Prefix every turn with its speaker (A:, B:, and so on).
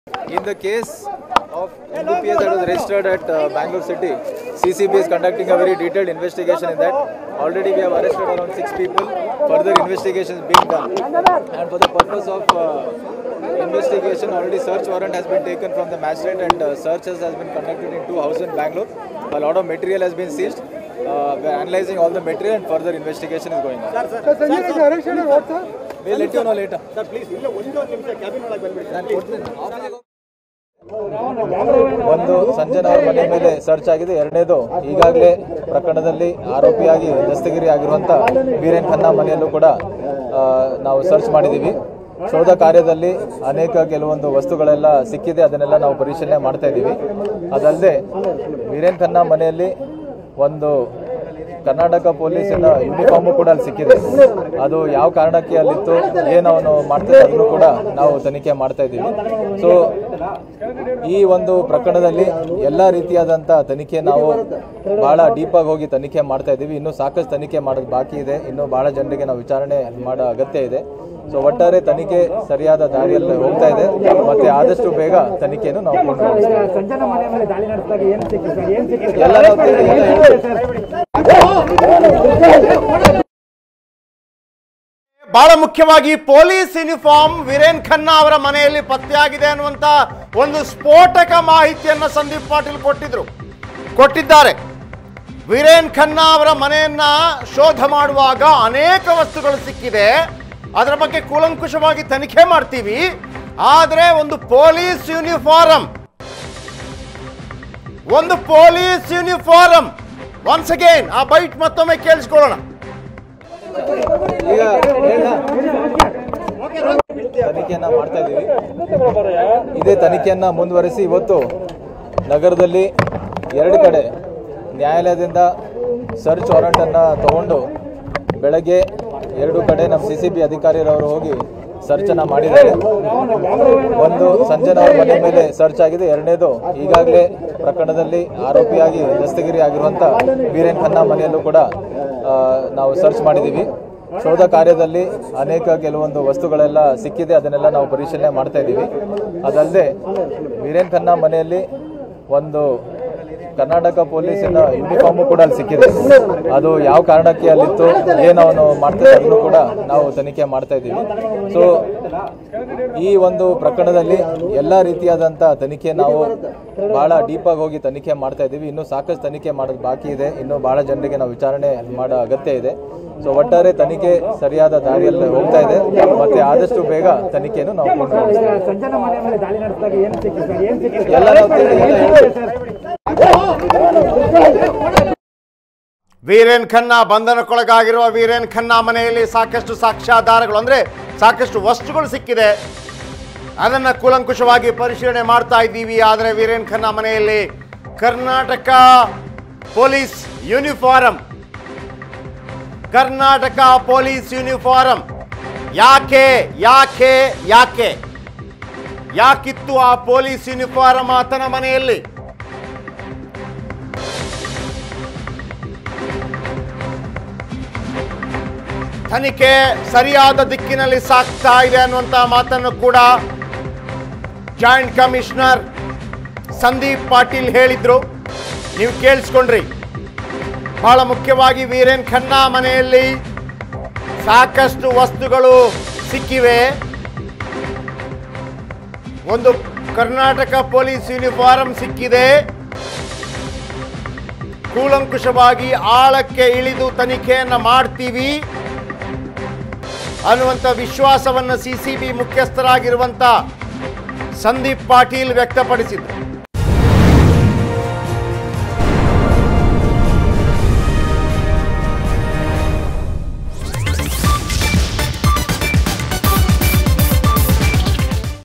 A: In the case of NDPS that was registered at uh, Bangalore City, CCB is conducting a very detailed investigation in that. Already we have arrested around six people. Further investigation is being done. And for the purpose of uh, investigation, already search warrant has been taken from the magistrate and uh, searches has been conducted in two houses in Bangalore. A lot of material has been seized. Uh, we are analyzing all the material and further investigation is going on. We'll let you know later. ನಾನು ಕೊಡ್ತೀನಿ. ಒಂದು ಸಂಜನಾ ಅವ್ರ ಮನೆ ಮೇಲೆ search ಆಗಿದೆ ಎರಡನೇದು ಈಗಾಗಲೇ ಪ್ರಕರಣದಲ್ಲಿ ಆರೋಪಿಯಾಗಿ ದಸ್ತಗಿರಿ ಆಗಿರುವಂತ ವೀರೇನ್ ಖನ್ನಾ ಮನೆಯಲ್ಲೂ ಕೂಡ ಆ, ನಾವು ಸರ್ಚ್ ಮಾಡಿದ್ದೀವಿ ಶೋಧ ಕಾರ್ಯದಲ್ಲಿ ಅನೇಕ ಕೆಲವೊಂದು ವಸ್ತುಗಳೆಲ್ಲ ಸಿಕ್ಕಿದೆ ಅದನ್ನೆಲ್ಲ ನಾವು ಪರಿಶೀಲನೆ ಮಾಡ್ತಾ ಇದ್ದೀವಿ ಅದಲ್ಲದೆ ವೀರೇನ್ ಖನ್ನಾ ಮನೆಯಲ್ಲಿ ಒಂದು ಕರ್ನಾಟಕ ಪೊಲೀಸಿನ ಯೂನಿಫಾರ್ಮ್ ಕೂಡ ಅಲ್ಲಿ ಸಿಕ್ಕಿದೆ ಅದು ಯಾವ ಕಾರಣಕ್ಕೆ ಅಲ್ಲಿತ್ತು ಏನು ಅವನು ಮಾಡ್ತಿದ್ದ ಅದನ್ನು ಕೂಡ ನಾವು ತನಿಖೆ ಮಾಡ್ತಾ ಇದ್ದೀವಿ ಸೊ ಈ ಒಂದು ಪ್ರಕರಣದಲ್ಲಿ ಎಲ್ಲ ರೀತಿಯಾದಂಥ ತನಿಖೆ ನಾವು ಬಹಳ ಡೀಪಾಗಿ ಹೋಗಿ ತನಿಖೆ ಮಾಡ್ತಾ ಇದ್ದೀವಿ ಇನ್ನೂ ಸಾಕಷ್ಟು ತನಿಖೆ ಮಾಡೋದು ಬಾಕಿ ಇದೆ ಇನ್ನೂ ಬಹಳ ಜನರಿಗೆ ನಾವು ವಿಚಾರಣೆ ಮಾಡೋ ಅಗತ್ಯ ಇದೆ ಸೊ ಒಟ್ಟಾರೆ ತನಿಖೆ ಸರಿಯಾದ ದಾರಿಯಲ್ಲಿ ಹೋಗ್ತಾ ಇದೆ ಮತ್ತೆ ಆದಷ್ಟು ಬೇಗ ತನಿಖೆಯನ್ನು ನಾವು ಕೊಂಡು ಹೋಗ್ತೀವಿ.
B: ಸಂಜನಾ ಮನೆ ಮೇಲೆ ದಾಳಿ ನಡೆಸಿದಾಗ ಏನ್ ಸಿಕ್ಕಿದೆ ಸರ್ ಏನ್ ಸಿಕ್ಕಿದೆ
A: ಎಲ್ಲ ನಾವು ತಿಳಿ- ಎಲ್ಲ ಹೇಳ್ತೀವಿ.
C: ಬಹಳ ಮುಖ್ಯವಾಗಿ ಪೊಲೀಸ್ ಯೂನಿಫಾರ್ಮ್ ವೀರೇನ್ ಖನ್ನಾ ಅವರ ಮನೆಯಲ್ಲಿ ಪತ್ತೆಯಾಗಿದೆ ಅನ್ನುವಂತ ಒಂದು ಸ್ಫೋಟಕ ಮಾಹಿತಿಯನ್ನ ಸಂದೀಪ್ ಪಾಟೀಲ್ ಕೊಟ್ಟಿದ್ರು ಕೊಟ್ಟಿದ್ದಾರೆ ವೀರೇನ್ ಖನ್ನಾ ಅವರ ಮನೆಯನ್ನ ಶೋಧ ಮಾಡುವಾಗ ಅನೇಕ ವಸ್ತುಗಳು ಸಿಕ್ಕಿದೆ ಅದರ ಬಗ್ಗೆ ಕೂಲಂಕುಷವಾಗಿ ತನಿಖೆ ಮಾಡ್ತೀವಿ ಆದರೆ ಒಂದು ಪೊಲೀಸ್ ಯೂನಿಫಾರಂ ಒಂದು ಪೊಲೀಸ್ ಯೂನಿಫಾರಂ ಒನ್ಸ್ ಅಗೇನ್ ಆ ಬೈಟ್ ಮತ್ತೊಮ್ಮೆ ಕೇಳಿಸ್ಕೊಳ್ಳೋಣ
A: ಈಗ ಹೇಳ ತನಿಖೆಯನ್ನ ಮಾಡ್ತಾ ಇದ್ದೀವಿ ಇದೇ ತನಿಖೆಯನ್ನ ಮುಂದುವರಿಸಿ ಇವತ್ತು ನಗರದಲ್ಲಿ ಎರಡು ಕಡೆ ನ್ಯಾಯಾಲಯದಿಂದ ಸರ್ಚ್ ವಾರೆಂಟ್ ಅನ್ನ ತಗೊಂಡು ಬೆಳಗ್ಗೆ ಎರಡು ಕಡೆ ನಮ್ಮ ಸಿ ಸಿ ಬಿ ಅಧಿಕಾರಿರವರು ಹೋಗಿ ಸರ್ಚ್ ಅನ್ನ ಮಾಡಿದ್ದಾರೆ ಒಂದು ಸಂಜನಾ ಅವ್ರ ಮನೆ ಮೇಲೆ ಸರ್ಚ್ ಆಗಿದೆ ಎರಡನೇದು ಈಗಾಗಲೇ ಪ್ರಕರಣದಲ್ಲಿ ಆರೋಪಿಯಾಗಿ ದಸ್ತಗಿರಿ ಆಗಿರುವಂತ ವೀರೇನ್ ಖನ್ನಾ ಮನೆಯಲ್ಲೂ ಕೂಡ ಆ, ನಾವು ಸರ್ಚ್ ಮಾಡಿದ್ದೀವಿ ಶೋಧ ಕಾರ್ಯದಲ್ಲಿ ಅನೇಕ ಕೆಲವೊಂದು ವಸ್ತುಗಳೆಲ್ಲ ಸಿಕ್ಕಿದೆ ಅದನ್ನೆಲ್ಲ ನಾವು ಪರಿಶೀಲನೆ ಮಾಡ್ತಾ ಇದ್ದೀವಿ ಅದಲ್ಲದೆ ವೀರೇನ್ ಖನ್ನಾ ಮನೆಯಲ್ಲಿ ಒಂದು ಕರ್ನಾಟಕ ಪೊಲೀಸಿನ ಯೂನಿಫಾರ್ಮ್ ಕೂಡ ಅಲ್ಲಿ ಸಿಕ್ಕಿದೆ ಅದು ಯಾವ ಕಾರಣಕ್ಕೆ ಅಲ್ಲಿತ್ತು ಏನು ಅವನು ಮಾಡ್ತಿದ್ದ ಅದನ್ನು ಕೂಡ ನಾವು ತನಿಖೆ ಮಾಡ್ತಾ ಇದ್ದೀವಿ ಸೊ ಈ ಒಂದು ಪ್ರಕರಣದಲ್ಲಿ ಎಲ್ಲ ರೀತಿಯಾದಂಥ ತನಿಖೆ ನಾವು ಬಹಳ ಡೀಪಾಗಿ ಹೋಗಿ ತನಿಖೆ ಮಾಡ್ತಾ ಇದ್ದೀವಿ ಇನ್ನೂ ಸಾಕಷ್ಟು ತನಿಖೆ ಮಾಡೋದು ಬಾಕಿ ಇದೆ ಇನ್ನೂ ಬಹಳ ಜನರಿಗೆ ನಾವು ವಿಚಾರಣೆ ಮಾಡೋ ಅಗತ್ಯ ಇದೆ ಸೊ ಒಟ್ಟಾರೆ ತನಿಖೆ ಸರಿಯಾದ ದಾರಿಯಲ್ಲಿ ಹೋಗ್ತಾ ಇದೆ ಮತ್ತೆ ಆದಷ್ಟು ಬೇಗ ತನಿಖೆಯನ್ನು ನಾವು ಕೊಂಡು ಹೋಗ್ತೀವಿ.
B: ಸಂಜನಾ ಮನೆ ಮೇಲೆ ದಾಳಿ ನಡೆಸಿದಾಗ ಏನ್ ಸಿಕ್ಕಿದೆ ಸರ್ ಏನ್ ಸಿಕ್ಕಿದೆ
A: ಎಲ್ಲ ನಾವು ತಿಳಿ- ಎಲ್ಲ ಹೇಳ್ತೀವಿ.
C: ವೀರೇನ್ ಖನ್ನಾ ಬಂಧನಕ್ಕೊಳಗಾಗಿರುವ ವೀರೇನ್ ಖನ್ನಾ ಮನೆಯಲ್ಲಿ ಸಾಕಷ್ಟು ಸಾಕ್ಷ್ಯಾಧಾರಗಳು ಅಂದ್ರೆ ಸಾಕಷ್ಟು ವಸ್ತುಗಳು ಸಿಕ್ಕಿದೆ ಅದನ್ನ ಕೂಲಂಕುಷವಾಗಿ ಪರಿಶೀಲನೆ ಮಾಡ್ತಾ ಇದ್ದೀವಿ ಆದರೆ ವೀರೇನ್ ಖನ್ನಾ ಮನೆಯಲ್ಲಿ Karnataka police uniform Karnataka police uniform ಯಾಕೆ ಯಾಕೆ ಯಾಕೆ ಯಾಕಿತ್ತು ಆ ಪೊಲೀಸ್ ಯೂನಿಫಾರಂ ಆತನ ಮನೆಯಲ್ಲಿ ತನಿಖೆ ಸರಿಯಾದ ದಿಕ್ಕಿನಲ್ಲಿ ಸಾಗ್ತಾ ಇದೆ ಅನ್ನುವಂಥ ಮಾತನ್ನು ಕೂಡ ಜಾಯಿಂಟ್ ಕಮಿಷನರ್ ಸಂದೀಪ್ ಪಾಟೀಲ್ ಹೇಳಿದ್ರು ನೀವು ಕೇಳಿಸ್ಕೊಂಡ್ರಿ ಬಹಳ ಮುಖ್ಯವಾಗಿ ವೀರೇನ್ ಖನ್ನಾ ಮನೆಯಲ್ಲಿ ಸಾಕಷ್ಟು ವಸ್ತುಗಳು ಸಿಕ್ಕಿವೆ ಒಂದು ಕರ್ನಾಟಕ ಪೊಲೀಸ್ ಯೂನಿಫಾರಂ ಸಿಕ್ಕಿದೆ ಕೂಲಂಕುಷವಾಗಿ ಆಳಕ್ಕೆ ಇಳಿದು ತನಿಖೆಯನ್ನು ಮಾಡ್ತೀವಿ ಅನ್ನುವಂಥ ವಿಶ್ವಾಸವನ್ನು ಸಿ ಸಿ ಬಿ ಮುಖ್ಯಸ್ಥರಾಗಿರುವಂಥ ಸಂದೀಪ್ ಪಾಟೀಲ್ ವ್ಯಕ್ತಪಡಿಸಿದ್ರು